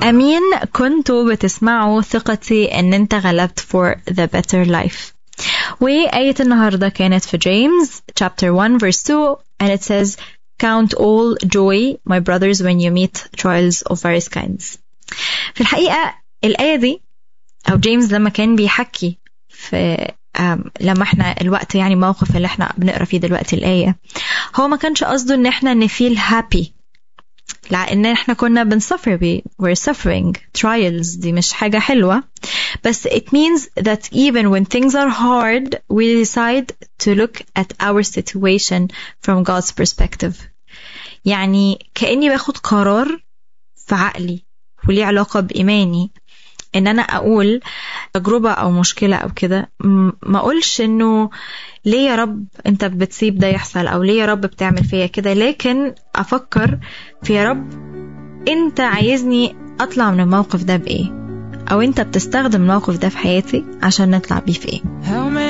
أمين كنتوا بتسمعوا ثقتي إن أنت غلبت for the better life وآية النهاردة كانت في جيمس chapter 1 verse 2 and it says count all joy my brothers when you meet trials of various kinds في الحقيقة الآية دي أو جيمس لما كان بيحكي في لما احنا الوقت يعني موقف اللي احنا بنقرا فيه دلوقتي الآية هو ما كانش قصده ان احنا نفيل هابي لأن احنا كنا بنسفر بي we're suffering trials دي مش حاجة حلوة بس it means that even when things are hard we decide to look at our situation from God's perspective يعني كأني باخد قرار في عقلي وليه علاقة بإيماني ان انا اقول تجربة او مشكلة او كده ما اقولش انه ليه يا رب انت بتسيب ده يحصل او ليه يا رب بتعمل فيا كده لكن افكر في يا رب انت عايزني اطلع من الموقف ده بايه او انت بتستخدم الموقف ده في حياتي عشان نطلع بيه في ايه